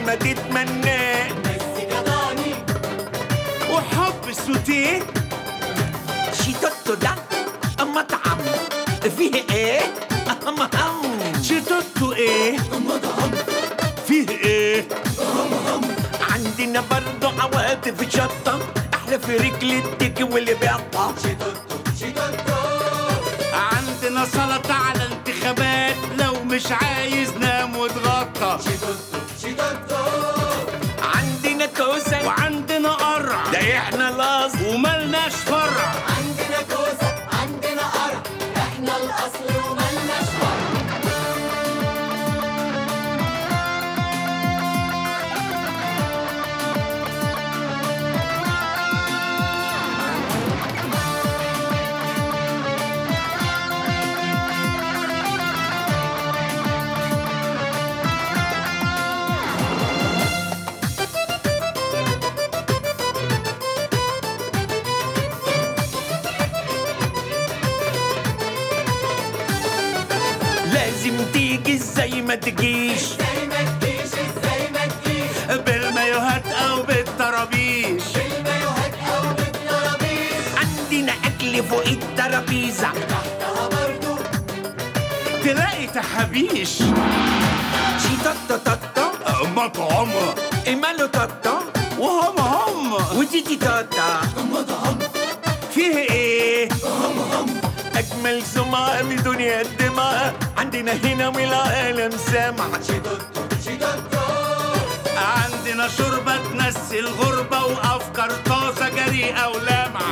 ما تتمناه مسكتاني وحب سوتيه شيتوتو ده مطعم فيه ايه مهم شيتوتو ايه مطعم فيه ايه عندنا برضو عواطف شطة احلى في رجل الديك واللي بيقطع عندنا سلطة على انتخابات لو مش عايز نام واتغطى عندنا كوسة وعندنا قرع ده احنا الاصل وملناش فرع عندنا كوسة عندنا قرع احنا الاصل وملناش فرع لازم تيجي زي ما تجيش ازاي ما تجيش ازاي ما تجيش بالمايوهات او بالطرابيش بالمايوهات او بالترابيز عندنا اكل فوق الترابيزه تحتها برضو تلاقي تحابيش شيتوتو توتو مطعم إيمالو توتو وهم هم وتيتي توتا فيه ايه أجمل سمعة من دنيا الدماء عندنا هنا والعالم سامع عندنا شوربة تنسي الغربة وأفكار طازة جريئة ولامعة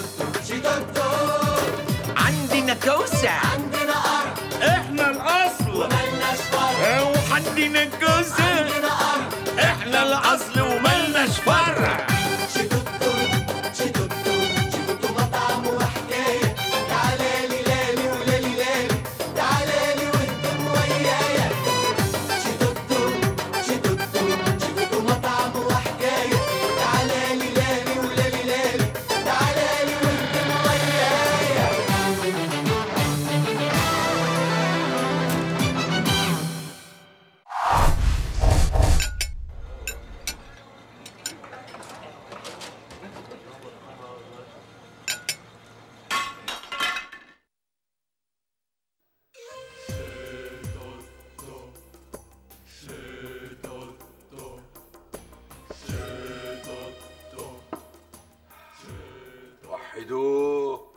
عندنا كوسة عندنا قرع إحنا الأصل ملناش فرع وعندنا كوسة عندنا قرع إحنا الأصل وملناش فرع شيتوتو شيتوتو شيتوتو مطعم وحكاية تعالى لي لالي ولالي لالي تعالى لي واهتم ويايا شيتوتو شيتوتو شيتوتو مطعم وحكاية تعالى لي لالي ولالي لالي تعالى لي واهتم ويايا وحدوه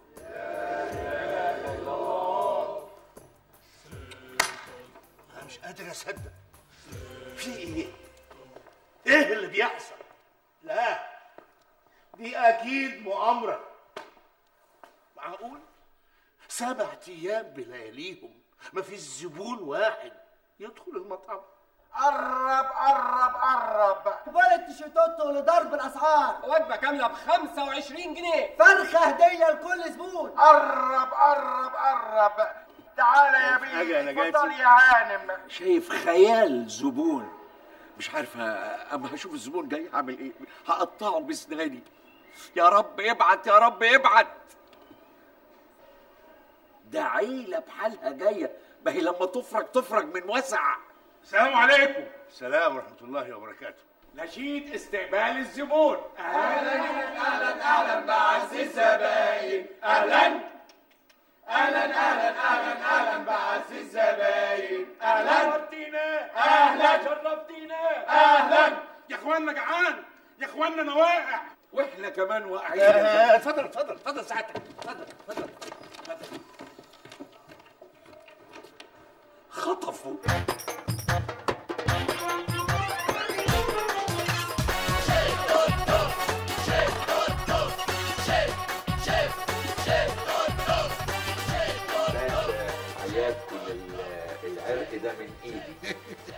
انا مش قادر اصدق في ايه ايه اللي بيحصل لا دي اكيد مؤامره معقول سبع ايام بلياليهم ما فيش زبون واحد يدخل المطعم قرب قرب قرب قبال التيشيرتات لضرب الاسعار وجبة كاملة ب 25 جنيه فرخه هديه لكل زبون قرب قرب قرب تعالى يا بيه حاجة أنا جاي اتفضل يا هانم شايف خيال زبون مش عارف ه- اما هشوف الزبون جاي هعمل ايه هقطعه بسناني يا رب ابعت يا رب ابعت ده عيلة بحالها جاية ما هي لما تفرج تفرج من وسع السلام عليكم السلام ورحمه الله وبركاته نشيد استقبال الزبون يا اخوانا جعان يا اخوانا انا واقع واحنا كمان واقعين آه، اتفضل اتفضل اتفضل سعادتك اتفضل اتفضل اتفضل خطفوا عيادكم العرق ده من ايدي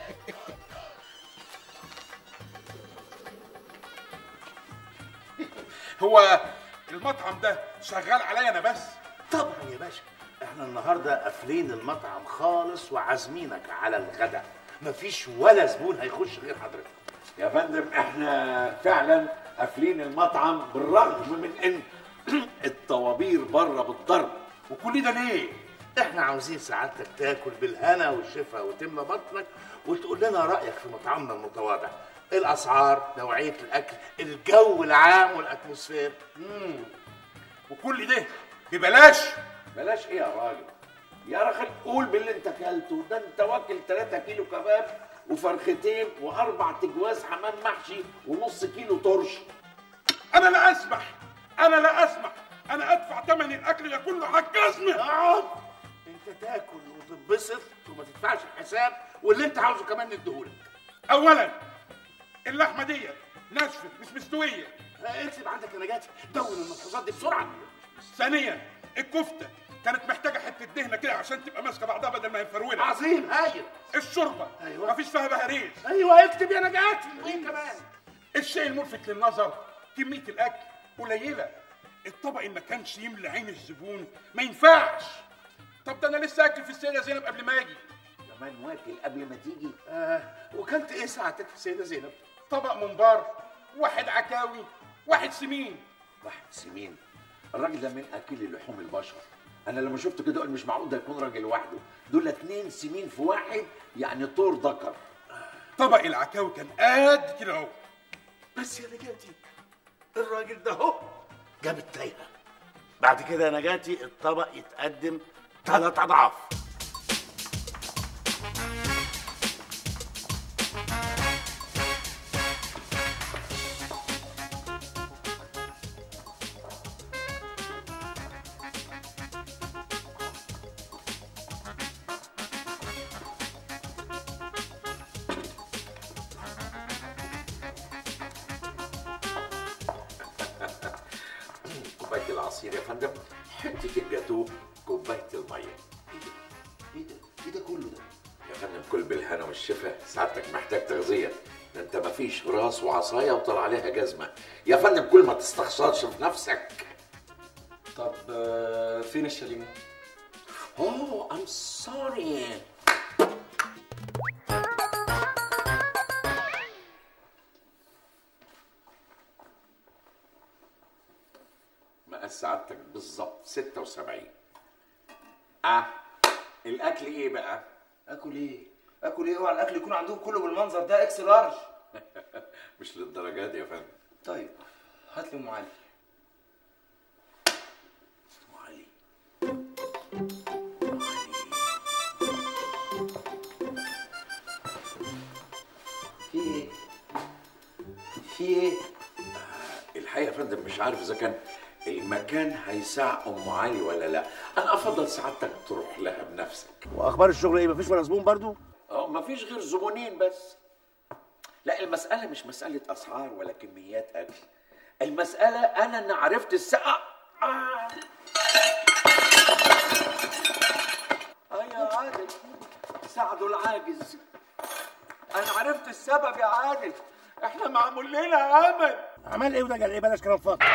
هو المطعم ده شغال عليا انا بس طبعا يا باشا احنا النهارده قافلين المطعم خالص وعازمينك على الغداء مفيش ولا زبون هيخش غير حضرتك يا فندم احنا فعلا قافلين المطعم بالرغم من ان الطوابير بره بالضرب وكل ده ليه احنا عاوزين سعادتك تاكل بالهنا والشفا وتملى بطنك وتقول لنا رايك في مطعمنا المتواضع الاسعار نوعيه الاكل الجو العام والاتموسفير وكل ده ببلاش بلاش ايه يا راجل يا راجل قول باللي انت اكلته ده انت واكل 3 كيلو كباب وفرختين واربع تجواز حمام محشي ونص كيلو ترش انا لا اسمح انا لا اسمح انا ادفع ثمن الاكل ده كله على الجزمه اقعد انت تاكل وتتبسط وما تدفعش الحساب واللي انت عاوزه كمان نديهولك اولا اللحمه دي ناشفه مش مستويه اه، اكتب عندك يا نجاتي دون الملحوظات دي بسرعه ثانيا الكفته كانت محتاجه حته دهنه كده عشان تبقى ماسكه بعضها بدل ما هي مفروله عظيم هايل الشوربه أيوة. مفيش فيها بهاريز ايوه اكتب يا نجاتي وايه كمان الشيء الملفت للنظر كميه الاكل قليله الطبق ان ما كانش يملى عين الزبون ما ينفعش طب ده انا لسه اكل في السيده زينب قبل ما اجي كمان واكل قبل ما تيجي آه وكلت ايه ساعتك في السيده زينب طبق ممبار واحد عكاوي واحد سمين واحد سمين الراجل ده من اكل لحوم البشر انا لما شفته كده قلت مش معقول ده يكون راجل لوحده دول اتنين سمين في واحد يعني طور ذكر طبق العكاوي كان قد كده اهو بس يا نجاتي الراجل ده اهو جاب التايهه بعد كده يا نجاتي الطبق يتقدم ثلاث اضعاف كوبايه العصير يا فندم حته الجاتوه كوبايه الميه ايه ده ايه ده كله ده يا فندم كل بالهنا والشفا سعادتك محتاج تغذيه ده انت مفيش راس وعصايه وطلع عليها جزمه يا فندم كل ما تستخسرش في نفسك طب آه، فين الشاليمو؟ اوه ام سوري مقاس سعادتك بالظبط 76 اه الاكل ايه بقى اكل ايه؟ اكل ايه؟ اوعى الاكل يكون عندهم كله بالمنظر ده اكس لارج مش للدرجه دي يا فندم طيب هات لي ام علي علي في ايه؟ في ايه؟ الحقيقه يا فندم مش عارف اذا كان المكان هيساع ام علي ولا لا انا افضل سعادتك تروح لها بنفسك واخبار الشغل ايه مفيش ولا زبون برضو اه مفيش غير زبونين بس لا المسألة مش مسألة أسعار ولا كميات أكل المسألة أنا إن عرفت السقة آه. آه يا عادل ساعدوا العاجز أنا عرفت السبب يا عادل إحنا معمول لنا عمل عمل ايه وده قال ايه بلاش كلام فاضي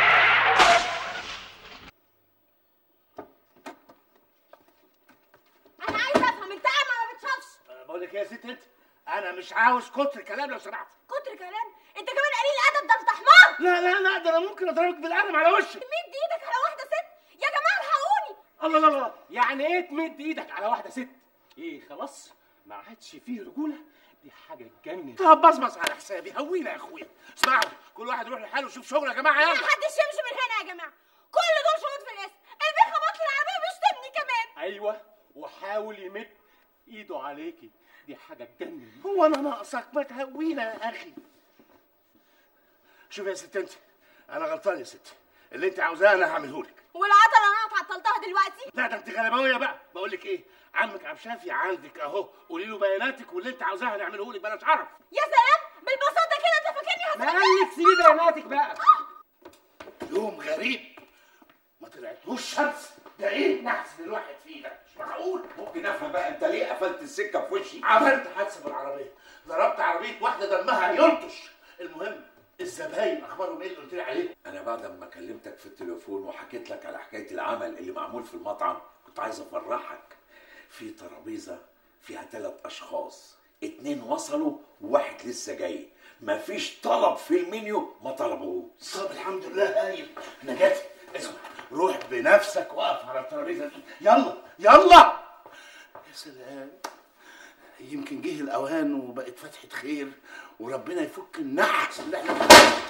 انا عايزه افهم انت قاعد ما بتشوفش بقول لك ايه يا ست انت انا مش عاوز كتر كلام لو سمحت كتر كلام انت كمان قليل ادب ده انت حمار لا لا لا ده انا ممكن اضربك بالقلم على وشك مد ايدك على واحده ست يا جماعه الحقوني الله الله الله يعني ايه تمد ايدك على واحده ست ايه خلاص ما عادش فيه رجوله دي حاجه تجنن طب بصبص على حسابي هوينا يا اخويا اسمعوا كل واحد يروح لحاله ويشوف شغله يا جماعه ما يلا حدش يمشي من هنا يا جماعه كل دول شروط في الاسم البيه خبط لي العربيه بيشتمني كمان ايوه وحاول يمد ايده عليكي دي حاجه تجنن هو انا ناقصك ما تهوينا يا اخي شوف يا ست انت انا غلطان يا ست اللي انت عاوزاه انا هعمله لك والعطله انا اتعطلتها دلوقتي لا ده انت غلباويه بقى بقول لك ايه عمك عبد الشافي عندك اهو قولي له بياناتك واللي انت عاوزاه هنعمله لك بلاش عرف يا سلام بالبساطه كده انت فاكرني ما هسيبك قالك سيبي بياناتك بقى يوم غريب ما طلعتوش شمس ده ايه نحس الواحد فيه ده مش معقول ممكن أفهم بقى أنت ليه قفلت السكة في وشي عملت حادثه بالعربيه ضربت عربيه واحده دمها ينطش المهم الزباين اخبارهم ايه اللي قلت لي عليه أنا بعد ما كلمتك في التليفون وحكيت لك على حكاية العمل اللي معمول في المطعم كنت عايز أفرحك في ترابيزة فيها ثلاث أشخاص اتنين وصلوا وواحد لسه جاي مفيش طلب في المنيو ما طلبوه طب الحمد لله هايل نجاتي اسمع روح بنفسك وقف على الترابيزه دي يلا يلا يا سلام يمكن جه الاوان وبقت فتحه خير وربنا يفك النحس اللي احنا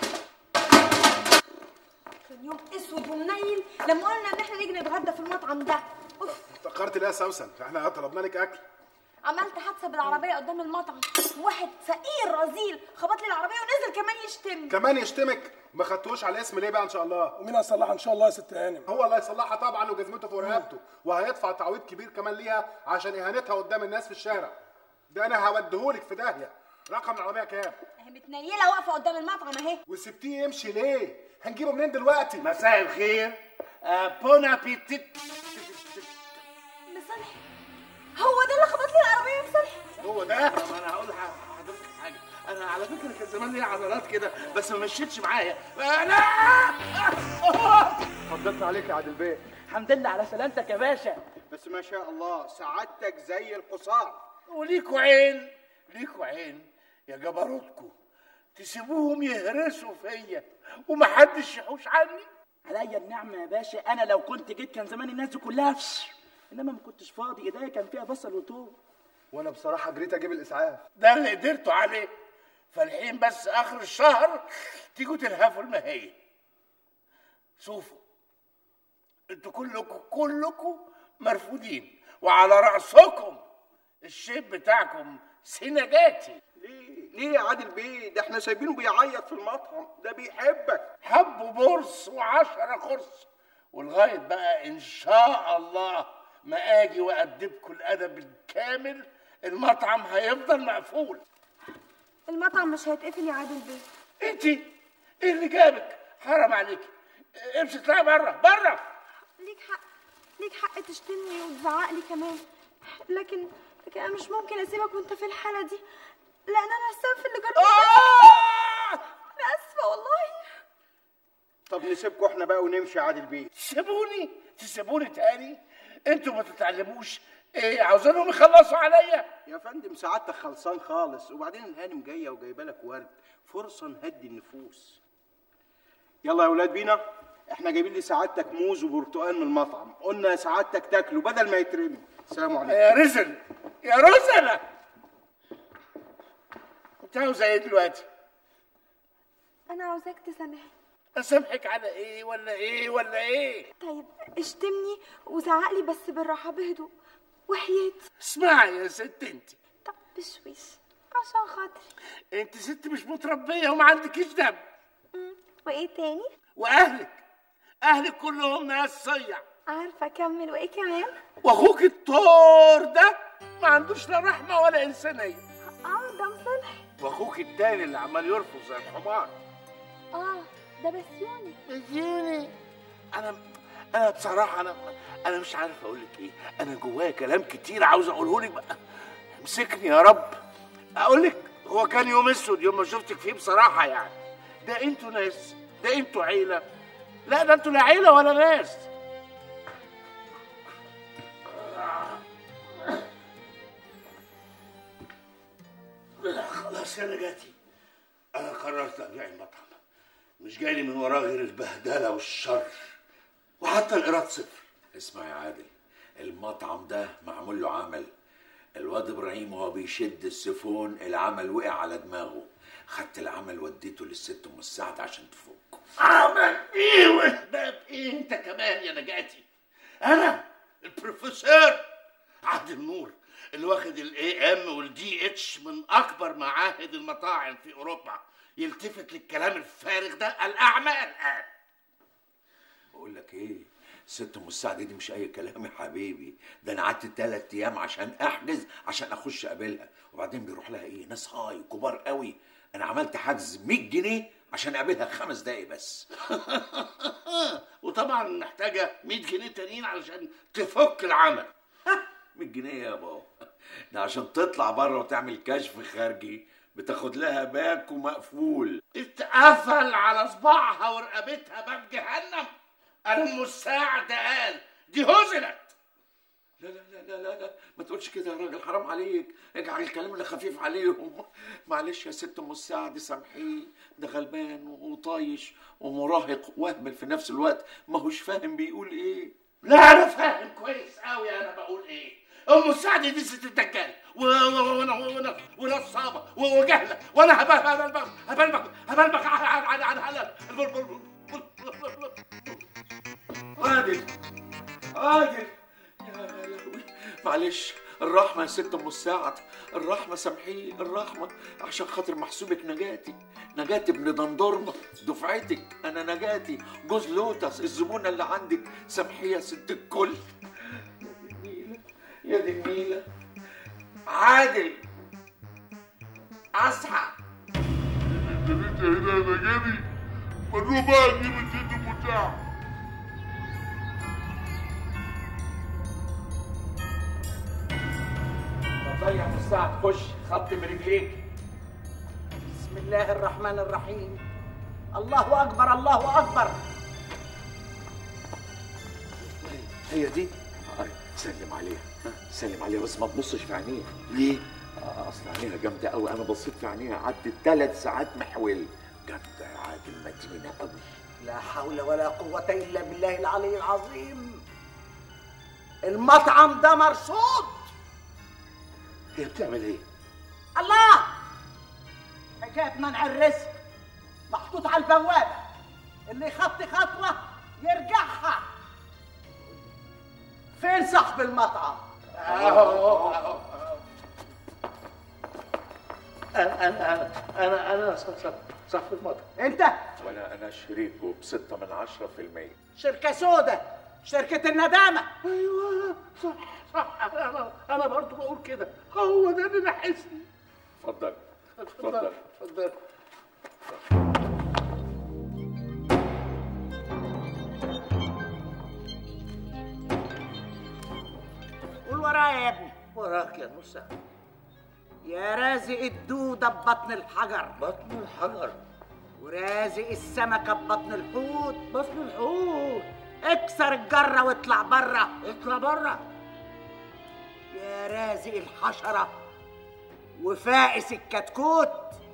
كان يوم اسود ومنيل لما قلنا ان احنا نيجي نتغدى في المطعم ده اوف افتكرت ليه يا سوسن احنا طلبنا لك اكل عملت حادثه بالعربيه قدام المطعم واحد فقير رذيل خبط لي العربيه ونزل كمان يشتمني كمان يشتمك ما خدتوش على الاسم ليه بقى ان شاء الله ومين هيصلحها ان شاء الله يا ست هانم هو اللي هيصلحها طبعا وجزمته في رقبته وهيدفع تعويض كبير كمان ليها عشان اهانتها قدام الناس في الشارع ده انا هوديهولك في داهيه رقم العربيه كام اهي متنيله واقفه قدام المطعم اهي وسبتيه يمشي ليه هنجيبه منين دلوقتي مساء الخير آه بون ابيتيت مصالح هو ده اللي خبط لي العربيه يا مصالح هو ده ما انا هقول لحضرتك حاجه انا على فكره كان زمان ليا عضلات كده بس ما مشيتش معايا لا فضلت عليك يا عادل بيه الحمد لله على سلامتك يا باشا بس ما شاء الله سعادتك زي القصار وليكوا عين ليكوا عين يا جبروتكم تسيبوهم يهرسوا فيا ومحدش يحوش عني عليا النعمة يا باشا أنا لو كنت جيت كان زمان الناس دي كلها فش إنما ما كنتش فاضي إيديا كان فيها بصل وتوم وانا بصراحه جريت اجيب الاسعاف ده اللي قدرتوا عليه فالحين بس اخر الشهر تيجوا تلهفوا المهية شوفوا انتوا كلكم كلكم مرفوضين وعلى رأسكم الشيب بتاعكم سنجاتي ليه ليه يا عادل بيه ده احنا سايبينه بيعيط في المطعم ده بيحبك حبوا برص وعشرة خرص ولغاية بقى إن شاء الله ما أجي وأدبكم الأدب الكامل المطعم هيفضل مقفول المطعم مش هيتقفل يا عادل بيه انت ايه اللي جابك حرام عليك امشي اطلعي بره بره ليك حق ليك حق تشتمني وتزعق لي كمان لكن لكن انا مش ممكن اسيبك وانت في الحاله دي لان انا السبب في اللي جربت انا اسفه والله طب نسيبكم احنا بقى ونمشي يا عادل بيه تسيبوني تسيبوني تاني انتوا ما تتعلموش ايه عاوزينهم يخلصوا عليا يا فندم سعادتك خلصان خالص وبعدين الهانم جايه وجايبه لك ورد فرصه نهدي النفوس يلا يا ولاد بينا احنا جايبين لي سعادتك موز وبرتقال من المطعم قلنا سعادتك تاكله بدل ما يترمي السلام عليكم يا رزل يا رزلة انت عاوزه ايه دلوقتي انا عاوزاك تسامحني اسامحك على ايه ولا ايه ولا ايه طيب اشتمني وزعق لي بس بالراحه بهدوء وحياتي اسمعي يا ست انت طب بشويش عشان خاطري انت ست مش متربيه وما عندكيش دم مم. وايه تاني واهلك اهلك كلهم ناس صيع عارفه اكمل وايه كمان واخوك الطور ده ما عندوش لا رحمه ولا انسانيه اه ده مصلح واخوك التاني اللي عمال يرفض زي الحمار اه ده بسيوني بسيوني انا انا بصراحه انا انا مش عارف اقول لك ايه انا جوايا كلام كتير عاوز اقوله لك بقى امسكني يا رب اقول لك هو كان يوم اسود يوم ما شفتك فيه بصراحه يعني ده انتوا ناس ده انتوا عيله لا ده انتوا لا عيله ولا ناس خلاص يا نجاتي انا قررت ابيع المطعم مش جاي لي من وراه غير البهدله والشر وحتى الايراد صفر اسمع يا عادل المطعم ده معمول له عمل الواد ابراهيم وهو بيشد السيفون العمل وقع على دماغه خدت العمل وديته للست ام السعد عشان تفكه عمل ايه وهباب ايه انت كمان يا نجاتي انا البروفيسور عادل نور اللي واخد الاي ام والدي اتش من اكبر معاهد المطاعم في اوروبا يلتفت للكلام الفارغ ده الاعمى الان بقول لك ايه ست ام السعد دي مش اي كلام يا حبيبي ده انا قعدت ثلاث ايام عشان احجز عشان اخش اقابلها وبعدين بيروح لها ايه ناس هاي كبار قوي انا عملت حجز 100 جنيه عشان اقابلها خمس دقايق بس وطبعا محتاجه 100 جنيه تانيين علشان تفك العمل 100 جنيه يا بابا ده عشان تطلع بره وتعمل كشف خارجي بتاخد لها باك ومقفول اتقفل على صباعها ورقبتها باب جهنم المساعد قال دي هزلت لا لا لا لا لا, لا. ما تقولش كده يا راجل حرام عليك اجعل الكلام اللي خفيف عليهم معلش يا ست ام السعد سامحيه ده غلبان وطايش ومراهق واهبل في نفس الوقت ما هوش فاهم بيقول ايه لا انا فاهم كويس قوي انا بقول ايه ام السعد دي ست الدجال و- و- وانا وانا ونصابه وجهله وانا هبلبك هبلبك هبلبك هبلبك عن عن عن عن عادل عادل يا لهوي معلش الرحمة يا ست أم السعد الرحمة سامحيه الرحمة عشان خاطر محسوبك نجاتي نجاتي ابن دندورمة دفعتك أنا نجاتي جوز لوتس الزبونة اللي عندك سامحيه يا ست الكل يا دي النيلة يا دي النيلة عادل أصحى انت هنا انا جري مروح بقى اجيب الست المساعد اتفضلي يا أم السعد خش خط برجليك بسم الله الرحمن الرحيم الله اكبر الله اكبر هي دي سلم عليها ها؟ سلم عليها بس ما تبصش في عينيها ليه؟ آه، اصل عينيها جامده قوي انا بصيت في عينيها قعدت ثلاث ساعات محول جامده يا عادل متينه قوي لا حول ولا قوة إلا بالله العلي العظيم المطعم ده مرصود هي بتعمل ايه؟ الله حكاية منع الرزق محطوط على البوابة اللي يخطي خطوة يرجعها فين صاحب المطعم؟ اهو اهو انا انا انا انا صاحب صاحب المطعم انت وانا انا شريكه بستة من عشرة في المية شركة سودة شركة الندامة ايوه صح صح انا انا برضه بقول كده هو ده اللي نحسني اتفضل اتفضل اتفضل قول ورايا يا ابني وراك يا موسى يا رازق الدودة ببطن الحجر بطن الحجر ورازق السمكة ببطن الحوت بطن الحوت اكسر الجرة واطلع بره اطلع بره يا رازق الحشرة وفائس الكتكوت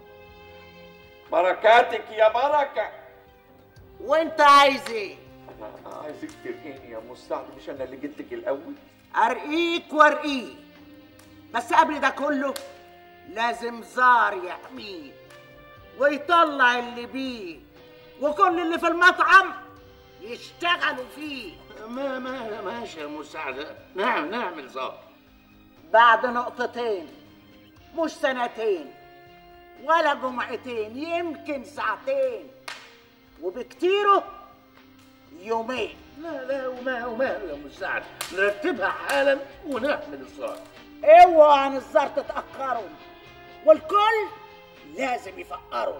بركاتك يا بركة وانت عايز ايه؟ انا عايزك ترقيني يا مستعد مش انا اللي جيت لك الاول ارقيك وارقيه بس قبل ده كله لازم زار يحميه ويطلع اللي بيه وكل اللي في المطعم يشتغلوا فيه ما ما ماشي يا مساعدة نعم نعمل ظابط بعد نقطتين مش سنتين ولا جمعتين يمكن ساعتين وبكتيره يومين لا لا وما وماله يا مساعد نرتبها حالا ونعمل الظابط اوعوا عن الزار تتأخروا والكل لازم يفقروا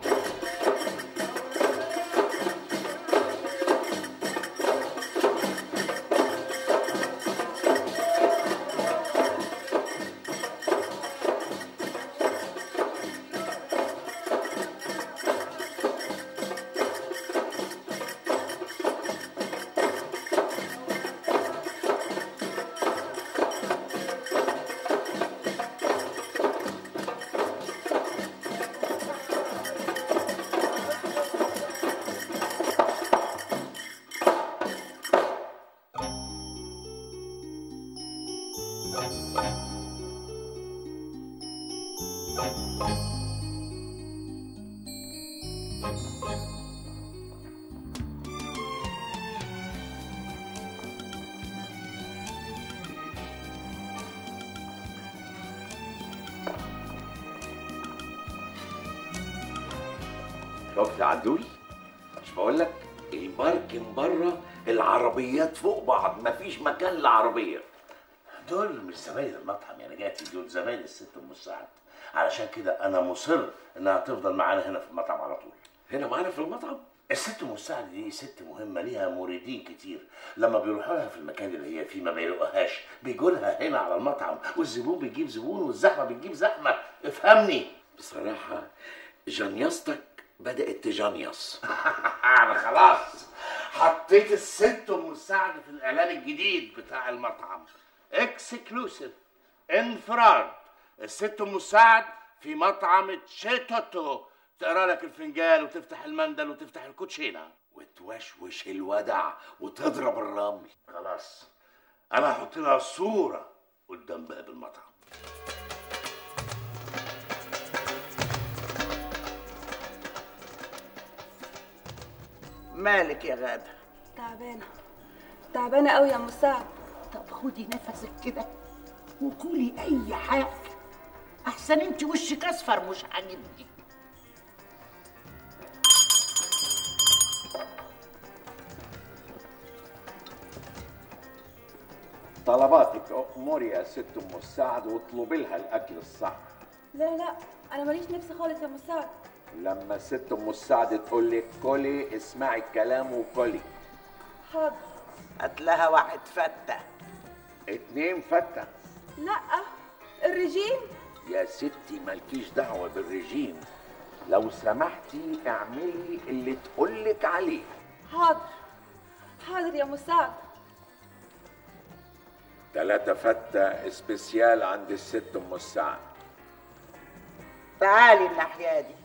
شفت يا عدول مش بقول لك الباركن بره العربيات فوق بعض مفيش مكان لعربيه دول مش زباين المطعم يا نجاتي دول زباين الست ام مساعد علشان كده انا مصر انها تفضل معانا هنا في المطعم على طول هنا معانا في المطعم الست مساعد دي ست مهمه ليها موردين كتير لما بيروحوا لها في المكان اللي هي فيه ما بيلاقوهاش بيجوا لها هنا على المطعم والزبون بيجيب زبون والزحمه بتجيب زحمه افهمني بصراحه جنيستك بدات تجنيص انا خلاص حطيت الست ام مساعد في الاعلان الجديد بتاع المطعم اكسكلوسيف انفراد الست ام مساعد في مطعم تشيتوتو تقرا لك الفنجان وتفتح المندل وتفتح الكوتشينه وتوشوش الودع وتضرب الرمل خلاص انا هحط لها صوره قدام باب المطعم مالك يا غادة تعبانة تعبانة قوي يا مساعد طب خدي نفسك كده وكلي اي حاجة احسن انت وشك اصفر مش عاجبني طلباتك اموري يا ست ام السعد واطلبي لها الاكل الصح لا لا انا ماليش نفس خالص يا مساعد لما الست ام السعد تقول لك كلي اسمعي الكلام وكلي حاضر هات لها واحد فتة اتنين فتة لا الرجيم يا ستي مالكيش دعوة بالرجيم لو سمحتي اعملي اللي تقولك عليه حاضر حاضر يا مساعد تلاتة فتة سبيسيال عند الست ام السعد تعالي الناحية دي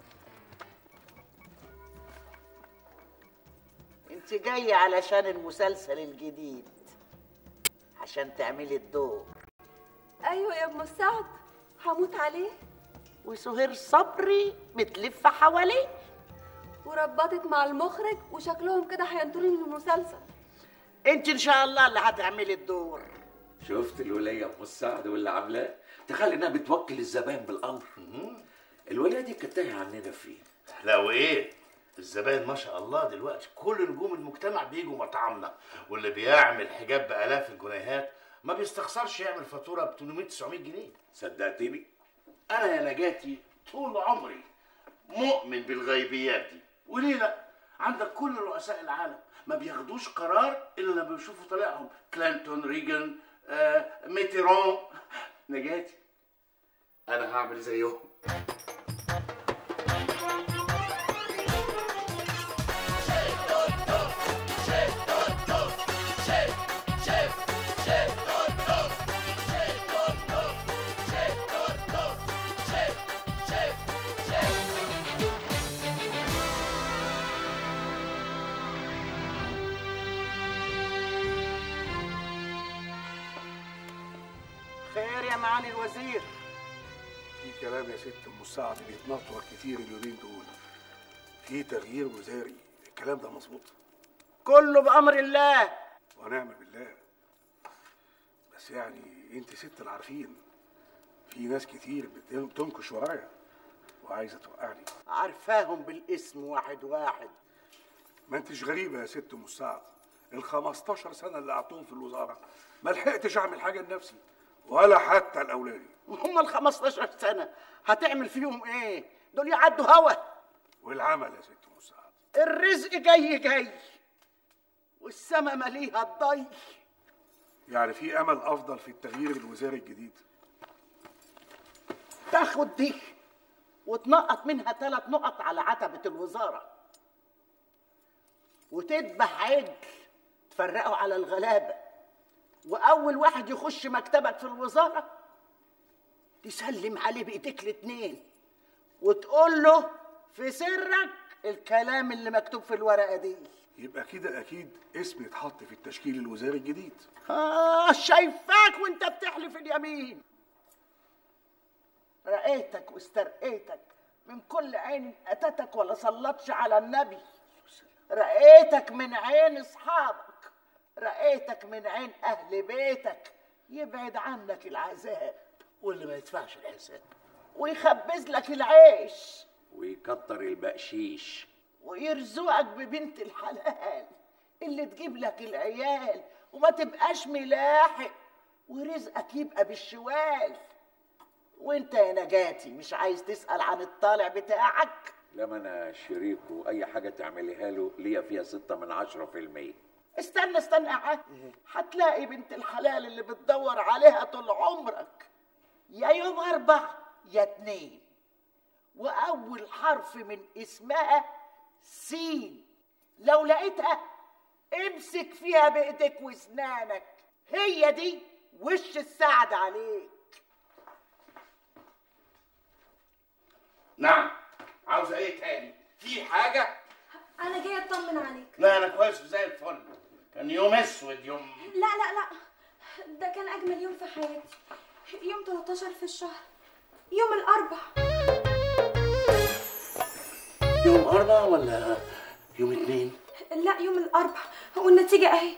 انت جاية علشان المسلسل الجديد عشان تعملي الدور ايوه يا ام مساعد هموت عليه وسهير صبري بتلف حواليه وربطت مع المخرج وشكلهم كده هينطروا من المسلسل انت ان شاء الله اللي هتعملي الدور شفت الولية ام السعد واللي عاملاه تخلي انها بتوكل الزبائن بالامر الولية دي كانت تايهة عننا فين لا وايه الزباين ما شاء الله دلوقتي كل نجوم المجتمع بيجوا مطعمنا واللي بيعمل حجاب بالاف الجنيهات ما بيستخسرش يعمل فاتوره ب 800 900 جنيه صدقتني انا يا نجاتي طول عمري مؤمن بالغيبيات دي وليه لا عندك كل رؤساء العالم ما بياخدوش قرار الا لما بيشوفوا طليقهم كلينتون ريجن آه، ميتيرون نجاتي انا هعمل زيهم خير يا معالي الوزير في كلام يا ست ام سعد بيتنطور كتير اليومين دول في تغيير وزاري الكلام ده مظبوط كله بأمر الله ونعم بالله بس يعني انت ست العارفين في ناس كتير بتنكش ورايا وعايزه توقعني عارفاهم بالاسم واحد واحد ما انتش غريبه يا ست ام سعد ال 15 سنه اللي قعدتهم في الوزاره ما لحقتش اعمل حاجه لنفسي ولا حتى لاولادي وهم ال 15 سنة هتعمل فيهم ايه؟ دول يعدوا هوا والعمل يا ست ام سعد الرزق جاي جاي والسما مليها الضي يعني في امل افضل في التغيير الوزاري الجديد تاخد دي وتنقط منها ثلاث نقط على عتبة الوزارة وتذبح عجل تفرقه على الغلابة وأول واحد يخش مكتبك في الوزارة تسلم عليه بإيديك الاتنين وتقول له في سرك الكلام اللي مكتوب في الورقة دي يبقى كده اكيد اسمي اتحط في التشكيل الوزاري الجديد آه شايفاك وانت بتحلف اليمين رأيتك واسترقيتك من كل عين أتتك ولا صلتش على النبي رأيتك من عين أصحابك رأيتك من عين أهل بيتك يبعد عنك العذاب واللي ما يدفعش الحساب ويخبز لك العيش ويكتر البقشيش ويرزقك ببنت الحلال اللي تجيب لك العيال وما تبقاش ملاحق ورزقك يبقى بالشوال وانت يا نجاتي مش عايز تسأل عن الطالع بتاعك لما انا شريك واي حاجه تعمليها له ليا فيها ستة من عشرة في المية استنى استنى يا عم هتلاقي بنت الحلال اللي بتدور عليها طول عمرك يا يوم أربع يا اتنين وأول حرف من اسمها سين لو لقيتها امسك فيها بإيدك واسنانك هي دي وش السعد عليك نعم عاوزه ايه تاني في حاجه انا جايه اطمن عليك لا انا كويس وزي الفل كان يوم اسود يوم لا لا لا ده كان اجمل يوم في حياتي يوم 13 في الشهر يوم الاربع يوم اربع ولا يوم اتنين لا يوم الاربع والنتيجه اهي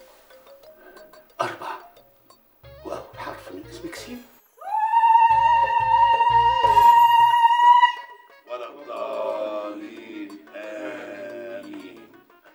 اربع واول حرف من اسمك سين ولا الضالين امين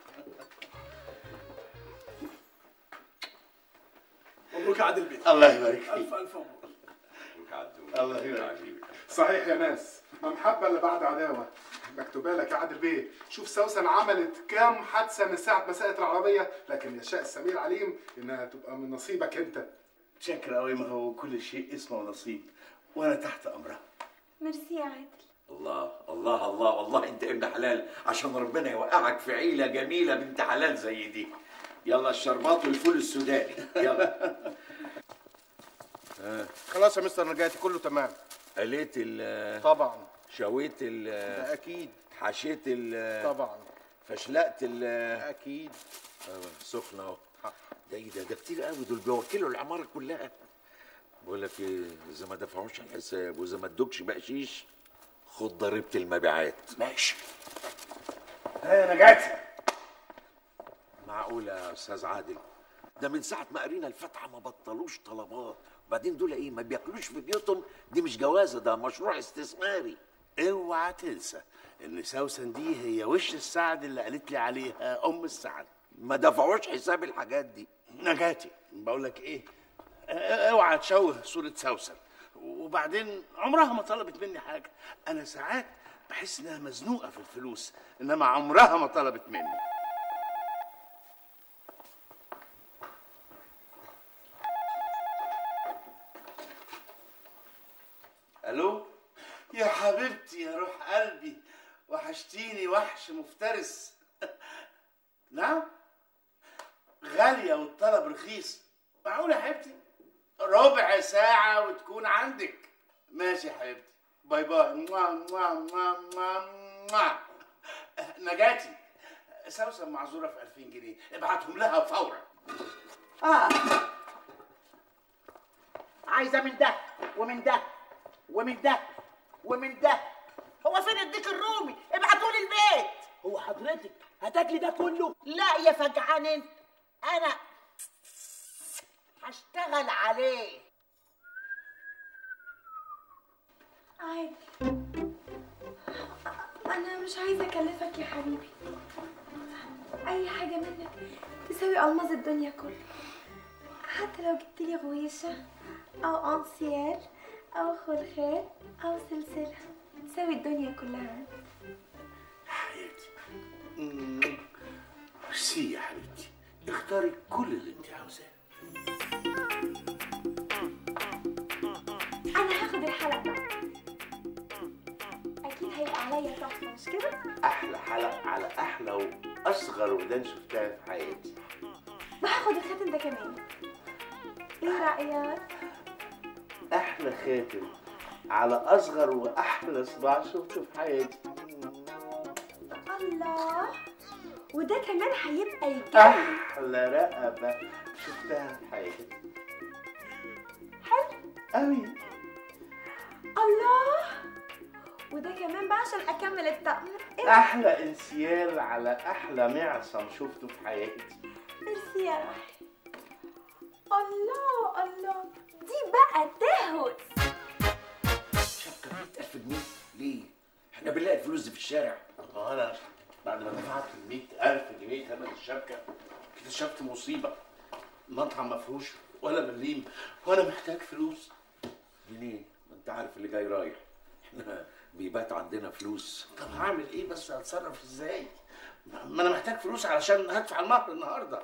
مبروك يا عادل بيه الله يبارك فيك الف الف مبروك الله يبارك فيك صحيح يا ناس ما محبه اللي بعد عداوه مكتوبه لك يا عادل بيه شوف سوسن عملت كام حادثه من ساعه ما سقت العربيه لكن يشاء السميع العليم انها تبقى من نصيبك انت شكرا قوي ما هو كل شيء اسمه نصيب وانا تحت امرها ميرسي يا عادل الله الله الله والله انت ابن حلال عشان ربنا يوقعك في عيله جميله بنت حلال زي دي يلا الشربات والفول السوداني يلا آه. خلاص يا مستر نجاتي كله تمام قليت ال طبعا شويت ال ده اكيد حشيت ال طبعا فشلقت ال اكيد آه، سخنه اهو ده ايه ده ده كتير قوي دول بيوكلوا العماره كلها بقول لك ايه اذا ما دفعوش الحساب واذا ما ادوكش بقشيش خد ضريبه المبيعات ماشي ها نجاتي معقولة يا أستاذ عادل ده من ساعة ما قرينا الفاتحة ما بطلوش طلبات وبعدين دول إيه ما بياكلوش في بيوتهم دي مش جوازة ده مشروع استثماري اوعى تنسى ان سوسن دي هي وش السعد اللي قالت لي عليها ام السعد ما دفعوش حساب الحاجات دي نجاتي بقول لك ايه اه، اوعى تشوه صورة سوسن وبعدين عمرها ما طلبت مني حاجة انا ساعات بحس انها مزنوقة في الفلوس انما عمرها ما طلبت مني الو يا حبيبتي يا روح قلبي وحشتيني وحش مفترس نعم غالية والطلب رخيص معقول يا حبيبتي ربع ساعة وتكون عندك ماشي يا حبيبتي باي باي موا موا موا موا موا نجاتي سوسن معذورة في 2000 جنيه ابعتهم لها فورا اه عايزه من ده ومن ده ومن ده ومن ده هو فين الديك الرومي ابعتوا لي البيت هو حضرتك هتاكلي ده كله لا يا فجعان انت انا هشتغل عليه عادي انا مش عايزه اكلفك يا حبيبي اي حاجه منك تساوي الماظ الدنيا كلها حتى لو جبت لي غويشه او انسيال او خلخال او سلسله تساوي الدنيا كلها حياتي مم. ميرسي يا حبيبتي اختاري كل اللي انت عاوزاه انا هاخد الحلقه بقى اكيد هيبقى عليا تحفه مش كده احلى حلقة على احلى واصغر ودان شفتها في حياتي وهاخد الخاتم ده كمان ايه رايك احلى خاتم على اصغر واحلى صباع شفته في حياتي الله وده كمان هيبقى يجنن احلى رقبة شفتها في حياتي حلو قوي الله وده كمان بقى عشان اكمل الطقم إيه؟ احلى انسيال على احلى معصم شفته في حياتي ميرسي يا روحي الله الله دي بقى تهوس شبكة 100000 جنيه ليه؟ احنا بنلاقي الفلوس دي في الشارع اه انا بعد ما دفعت ال 100000 جنيه ثمن الشبكه اكتشفت مصيبه المطعم مفروش ولا مليم وانا محتاج فلوس منين؟ ما انت عارف اللي جاي رايح احنا بيبات عندنا فلوس طب هعمل ايه بس هتصرف ازاي ما انا محتاج فلوس علشان هدفع المهر النهارده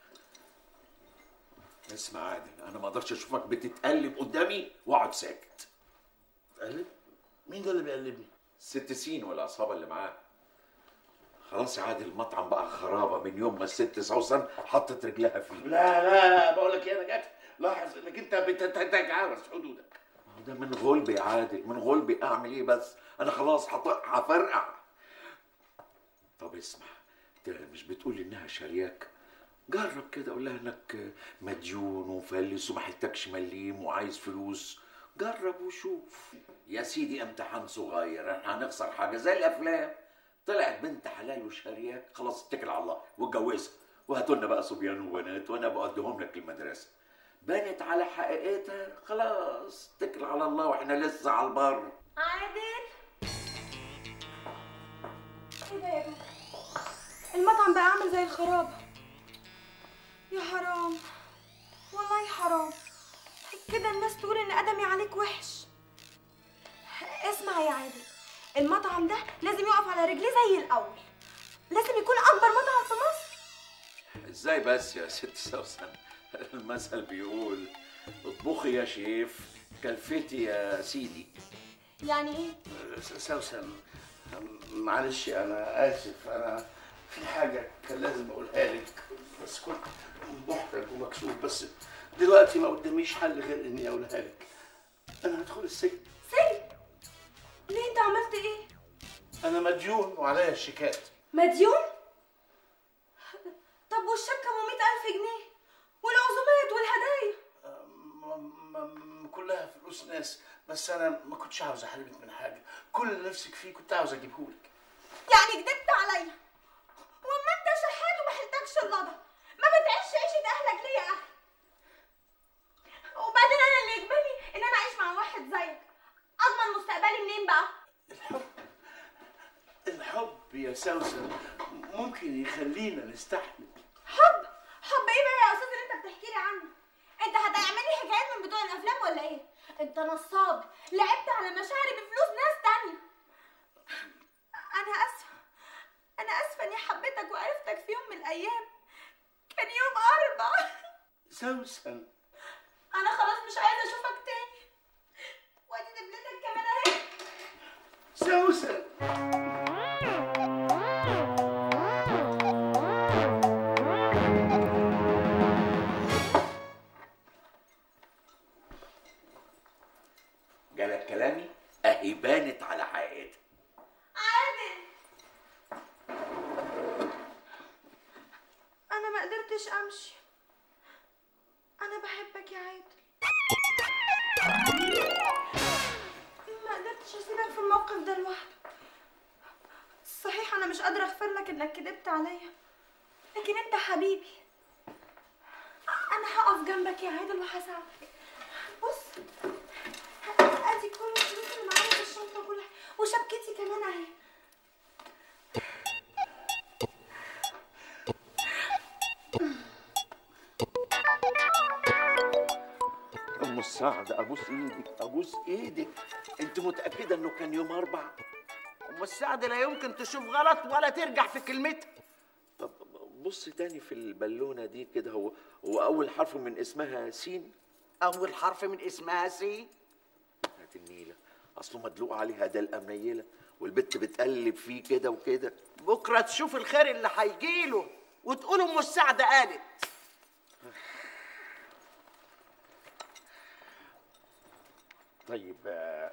اسمع عادل انا ما اقدرش اشوفك بتتقلب قدامي واقعد ساكت تقلب مين ده اللي بيقلبني ست سين والعصابه اللي معاه خلاص يا عادل المطعم بقى خرابه من يوم ما الست سوسن حطت رجلها فيه لا لا بقول لك ايه انا جات لاحظ انك انت بتتجاوز حدودك ده من غلبي يا عادل من غلبي اعمل ايه بس انا خلاص هط- هفرقع طب اسمع انت مش بتقول انها شرياك جرب كده قول لها انك مديون ومفلس وما حلتكش مليم وعايز فلوس جرب وشوف يا سيدي امتحان صغير احنا هنخسر حاجه زي الافلام طلعت بنت حلال وشرياك خلاص اتكل على الله واتجوزها وهاتوا لنا بقى صبيان وبنات وانا بوديهم لك المدرسه بنت على حقيقتها خلاص اتكل على الله واحنا لسه على البر عادل ايه ده يا روح المطعم بقى عامل زي الخراب يا حرام والله حرام كده الناس تقول ان ادمي عليك وحش اسمع يا عادل المطعم ده لازم يقف على رجليه زي الاول لازم يكون اكبر مطعم في مصر ازاي بس يا ست سوسن المثل بيقول اطبخي يا شيف كلفتي يا سيدي يعني ايه سوسن معلش انا اسف انا في حاجه كان لازم اقولها لك بس كنت محرج ومكسوف بس دلوقتي ما قداميش حل غير اني اقولها لك انا هدخل السجن سجن ليه انت عملت ايه انا مديون وعليا الشيكات مديون طب والشبكه ب ألف جنيه والعزومات والهدايا م- م- كلها فلوس ناس بس انا ما كنتش عاوز احرمك من حاجه كل اللي نفسك فيه كنت عاوز اجيبهولك يعني كدبت عليا واما انت شحات وما حلتكش اللضا ما بتعيش عيشه اهلك ليه يا اخي وبعدين انا اللي يجبرني ان انا اعيش مع واحد زيك اضمن مستقبلي منين بقى الحب يا سوسن ممكن يخلينا نستحمل حب حب ايه بقى يا استاذ اللي انت بتحكي لي عنه انت هتعمل لي حكايات من بتوع الافلام ولا ايه انت نصاب لعبت على مشاعري بفلوس ناس تانية انا اسفه انا اسفه اني حبيتك وعرفتك في يوم من الايام كان يوم اربع سوسن انا خلاص مش عايزه اشوفك تاني وادي دبلتك كمان اهي سوسن جالك كلامي اهي بانت على حقيقتها عادل انا ما قدرتش امشي انا بحبك يا عادل ما قدرتش اسيبك في الموقف ده لوحدك صحيح انا مش قادره اغفر لك انك كدبت عليا لكن انت حبيبي انا هقف جنبك يا عادل وهساعدك بص ادي كل الفلوس اللي معايا في الشنطه كلها وشبكتي كمان اهي ام السعد ابوس ايدك ابوس ايدك انت متاكده انه كان يوم اربع ام السعد لا يمكن تشوف غلط ولا ترجع في كلمتها طب بص تاني في البالونه دي كده هو هو اول حرف من اسمها سين اول حرف من اسمها سي هات النيله اصله مدلوق عليها ده الامنيله والبت بتقلب فيه كده وكده بكره تشوف الخير اللي هيجيله وتقول ام السعد قالت طيب آه،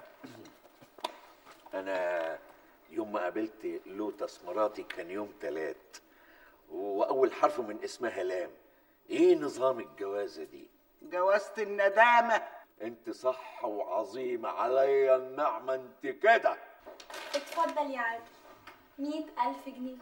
انا يوم ما قابلت لوتس مراتي كان يوم تلات واول حرف من اسمها لام ايه نظام الجوازه دي جوازة الندامة انت صح وعظيمه عليا النعمه انت كده اتفضل يا عادل مية ألف جنيه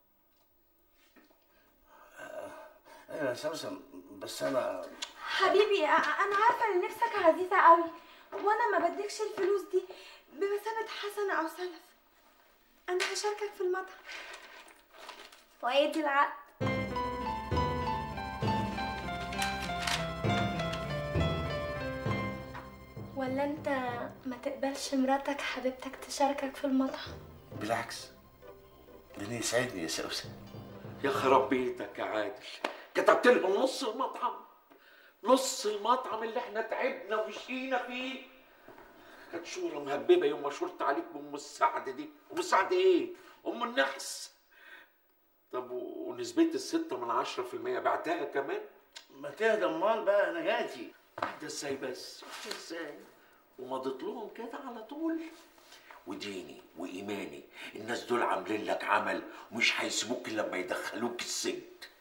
ايوه يا سوسن بس انا حبيبي أ- انا عارفه ان نفسك عزيزه قوي وانا ما بديكش الفلوس دي بمثابه حسنه او سلف انا هشاركك في المطعم وادي العقد ولا انت ما تقبلش مراتك حبيبتك تشاركك في المطعم بالعكس ده يسعدني يا سوسن يا خراب بيتك يا عادل كتبت لهم نص المطعم نص المطعم اللي احنا تعبنا وشقينا فيه كانت شورى مهببه يوم ما شرت عليك بام السعد دي ام السعد ايه ام النحس طب ونسبة الستة من عشرة في المية بعتها كمان ما تهدى امال بقى انا جاتي ده ازاي بس ازاي ومضيت لهم كده على طول وديني وايماني الناس دول عاملين لك عمل ومش هيسيبوك الا لما يدخلوك السجن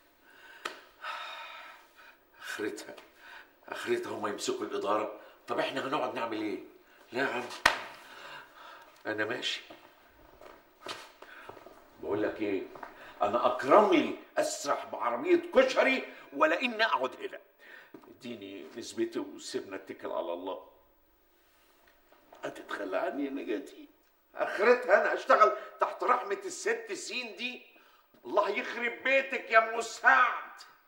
اخرتها اخرتها هما يمسكوا الاداره طب احنا هنقعد نعمل ايه لا يا عم انا ماشي بقول لك ايه انا اكرم لي اسرح بعربيه كشري ولا اني اقعد هنا اديني نسبتي وسيبنا اتكل على الله هتتخلى عني يا نجاتي اخرتها انا اشتغل تحت رحمه الست سين دي الله يخرب بيتك يا ام سعد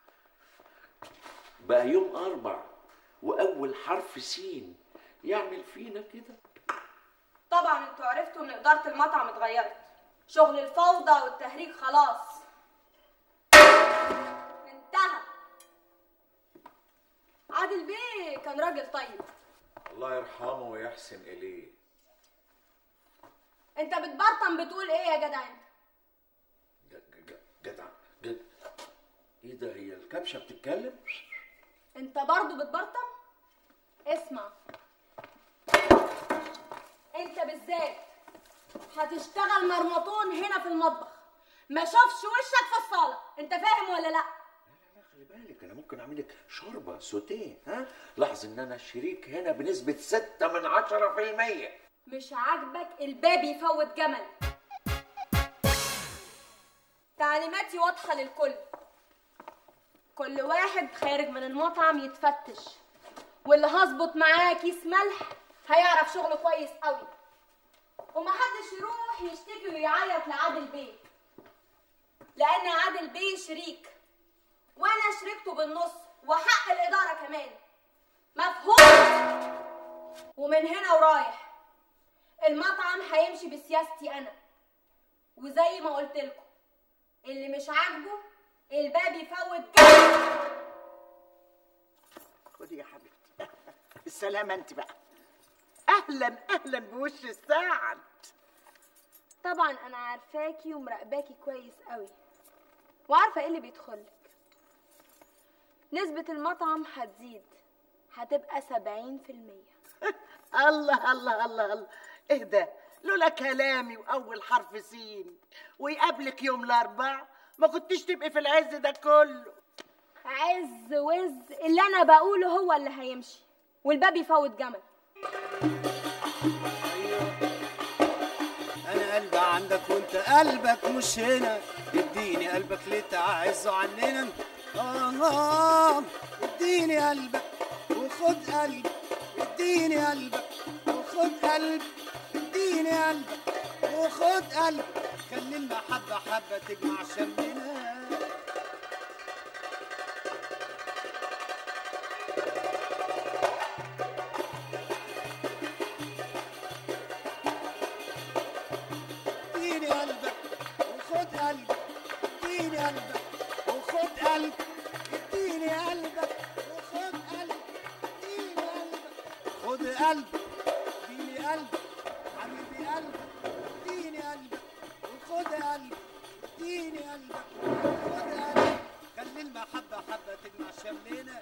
بقى يوم اربع واول حرف سين يعمل فينا كده طبعا انتوا عرفتوا ان اداره المطعم اتغيرت شغل الفوضى والتهريج خلاص انتهى عادل بيه كان راجل طيب الله يرحمه ويحسن اليه انت بتبرطم بتقول ايه يا جدع انت جدع جدع ايه ده هي الكبشه بتتكلم انت برضو بتبرطم اسمع انت بالذات هتشتغل مرمطون هنا في المطبخ ما شوفش وشك في الصاله انت فاهم ولا لا خلي بالك انا ممكن اعمل لك شوربه سوتيه ها لاحظ ان انا الشريك هنا بنسبه 6 من 10% مش عاجبك الباب يفوت جمل تعليماتي واضحة للكل كل واحد خارج من المطعم يتفتش واللي هظبط معاه كيس ملح هيعرف شغله كويس قوي ومحدش يروح يشتكي ويعيط لعادل بيه لان عادل بيه شريك وانا شريكته بالنص وحق الاداره كمان مفهوم ومن هنا ورايح المطعم هيمشي بسياستي انا وزي ما قلت لكم اللي مش عاجبه الباب يفوت جنب خدي يا حبيبتي السلامة انت بقى اهلا اهلا بوش السعد طبعا انا عارفاكي ومراقباكي كويس قوي وعارفه ايه اللي بيدخلك نسبة المطعم هتزيد هتبقى سبعين في المية الله الله الله الله ايه ده لولا كلامي واول حرف سين ويقابلك يوم الاربع ما كنتش تبقي في العز ده كله عز وز اللي انا بقوله هو اللي هيمشي والباب يفوت جمل انا قلبي عندك وانت قلبك مش هنا اديني قلبك ليه تعز عننا آه اديني قلبك وخد قلبي اديني قلبك وخد قلبي اديني قلبك وخد قلبي خلي المحبة حبة تجمع شمنا اديني قلبك وخد قلبي اديني قلبك وخد قلبي اديني قلبك وخد قلبي اديني قلبك خد قلبي اديني قلبك حبيبي قلبك اديني قلبك وخد قلبي اديني قلبك وخد قلبي خلي المحبة حبة تجمع شملنا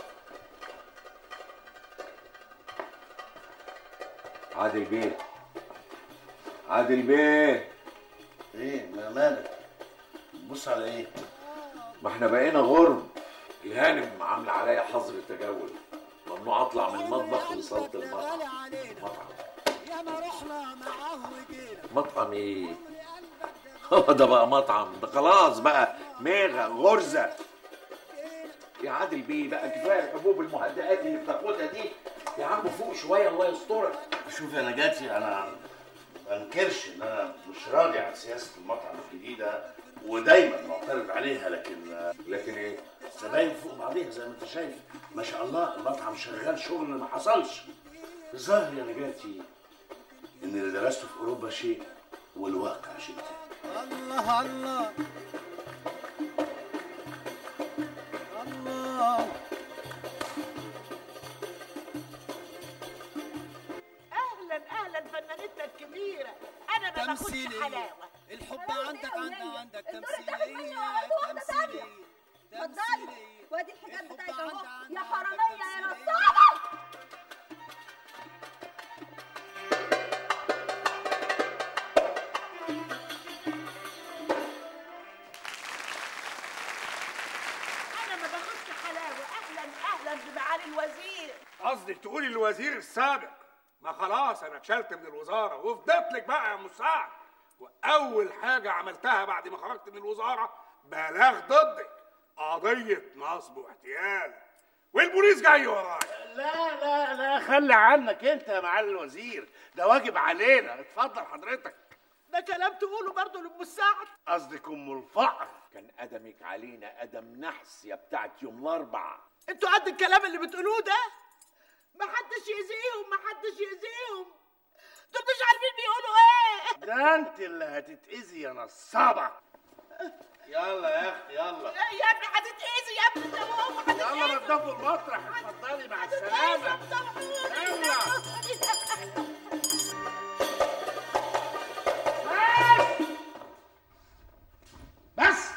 عادل بيه عادل بيه ايه ما مالك بص على ايه ما احنا بقينا غرب الهانم عامله عليا حظر تجول ممنوع اطلع من المطبخ لصاله المطعم مطعم يا ما رحنا معاه وجينا مطعم ايه هو ده بقى مطعم ده خلاص بقى ميغا غرزه يا عادل بيه بقى كفايه الحبوب المهدئات اللي بتاخدها دي يا عم فوق شويه الله يسترك شوف يا نجاتي انا ما انكرش ان انا مش راضي عن سياسه المطعم الجديده ودايما معترض عليها لكن لكن ايه؟ الزباين فوق بعضيها زي ما انت شايف ما شاء الله المطعم شغال شغل ما حصلش الظاهر يا نجاتي ان اللي درسته في اوروبا شيء والواقع شيء تاني الله الله الله اهلا اهلا فنانتنا الكبيره انا ما باخدش تمثيلية. حلاوه الحب عندك عندك عندك الدور التاني تمثيلية مني وعملت واحدة تانية. تمثيلية تمثيلية وادي الحجاب بتاعك اهو يا حراميه يا نصابه انا ما باخدش حلاوه اهلا اهلا بمعالي الوزير قصدك تقولي الوزير السابق ما خلاص انا اتشلت من الوزاره وفضلت لك بقى يا مساعد واول حاجه عملتها بعد ما خرجت من الوزاره بلاغ ضدك قضيه نصب واحتيال والبوليس جاي ورايا لا لا لا خلي عنك انت يا معالي الوزير ده واجب علينا اتفضل حضرتك ده كلام تقوله برضه لام السعد قصدك ام الفقر كان قدمك علينا قدم نحس يا بتاعت يوم الاربع انتوا قد الكلام اللي بتقولوه ده ما حدش يأذيهم ما حدش يأذيهم دول مش عارفين بيقولوا ايه ده انت اللي هتتأذي يا نصابة يلا يا اختي يلا يا ابني هتتأذي يا ابني انت وهو هتتأذي يلا نضفوا المطرح اتفضلي مع السلامة يلا بس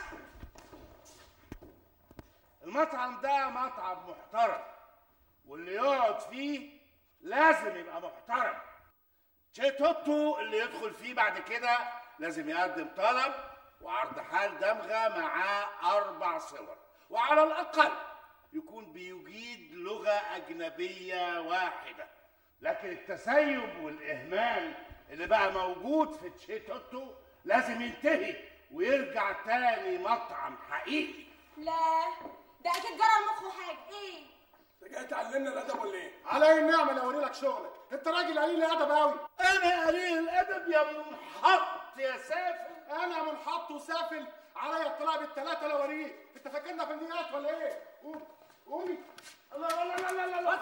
المطعم ده مطعم محترم واللي يقعد فيه لازم يبقى محترم شي توتو اللي يدخل فيه بعد كده لازم يقدم طلب وعرض حال دمغة معاه أربع صور وعلى الأقل يكون بيجيد لغة أجنبية واحدة لكن التسيب والإهمال اللي بقى موجود في تشي توتو لازم ينتهي ويرجع تاني مطعم حقيقي لا ده اكيد جرى لمخه حاجه ايه انت جاي تعلمنا الادب ولا ايه؟ علي النعمه انا اوري لك شغلك، انت راجل قليل الادب قوي. انا قليل الادب يا منحط يا سافل. انا منحط وسافل عليا الطلاق بالثلاثه لو اوريك، انت فاكرنا فنيات ولا ايه؟ قوم قومي. الله لا لا لا لا لا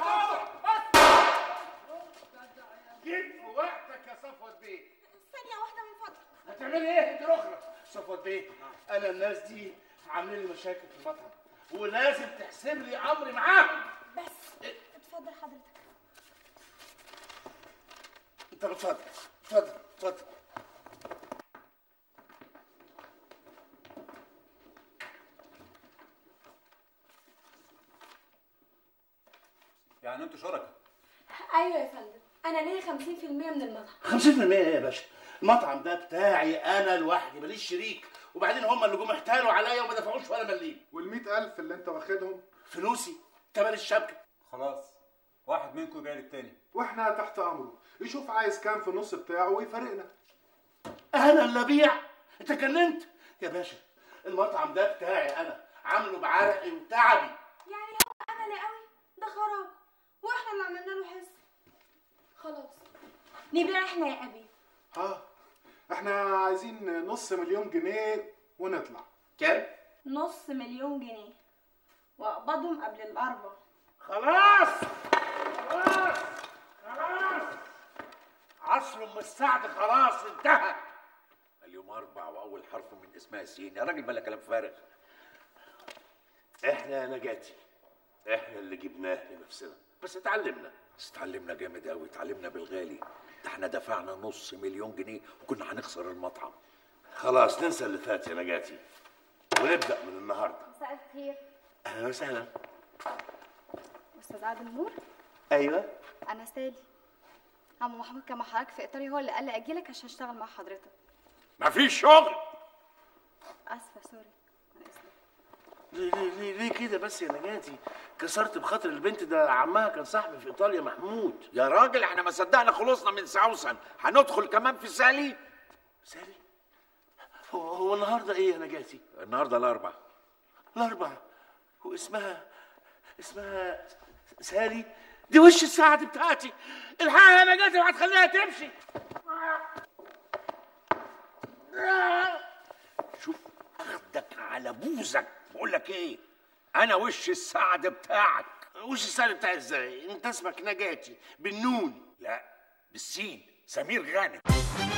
جيت في وقتك يا صفوت بيه ثانيه واحده من فضلك هتعملي ايه انت الاخرى صفوت بيه انا الناس دي عاملين لي مشاكل في المطعم ولازم تحسب لي امري معاهم بس اتفضل حضرتك انت اتفضل اتفضل اتفضل يعني انتوا شركاء ايوه يا فندم انا ليا 50% من المطعم 50% ايه يا باشا المطعم ده بتاعي انا لوحدي ماليش شريك وبعدين هم اللي جم احتالوا عليا وما دفعوش ولا مليم وال ألف اللي انت واخدهم فلوسي تمن الشبكه خلاص واحد منكم يبيع للتاني واحنا تحت امره، يشوف عايز كام في النص بتاعه ويفارقنا. انا اللي ابيع انت اتكلمت يا باشا المطعم ده بتاعي انا عامله بعرقي وتعبي يعني هو املي قوي ده خراب واحنا اللي عملنا له حس خلاص نبيع احنا يا ابي ها احنا عايزين نص مليون جنيه ونطلع. كام؟ نص مليون جنيه واقبضهم قبل الاربع خلاص خلاص خلاص عصر ام السعد خلاص انتهى اليوم اربع واول حرف من اسمها سين يا راجل بلا كلام فارغ احنا يا نجاتي احنا اللي جبناه لنفسنا بس اتعلمنا بس اتعلمنا جامد قوي اتعلمنا بالغالي ده احنا دفعنا نص مليون جنيه وكنا هنخسر المطعم خلاص ننسى اللي فات يا نجاتي ونبدا من النهارده مساء الخير اهلا وسهلا استاذ عادل نور ايوه انا سالي عم محمود كان مع حضرتك في ايطاليا هو اللي قال لي اجيلك عشان اشتغل مع حضرتك مفيش شغل اسفه سوري أنا آسفة. ليه ليه ليه, ليه كده بس يا نجاتي كسرت بخاطر البنت ده عمها كان صاحبي في ايطاليا محمود يا راجل احنا ما صدقنا خلصنا من سوسن هندخل كمان في سالي سالي هو هو النهارده ايه يا نجاتي النهارده الاربع الاربع واسمها اسمها سالي دي وش الساعة بتاعتي الحقها يا نجاتي وهتخليها تمشي شوف اخدك على بوزك بقول لك ايه انا وش السعد بتاعك وش الساعة بتاعي ازاي انت اسمك نجاتي بالنون لا بالسين سمير غانم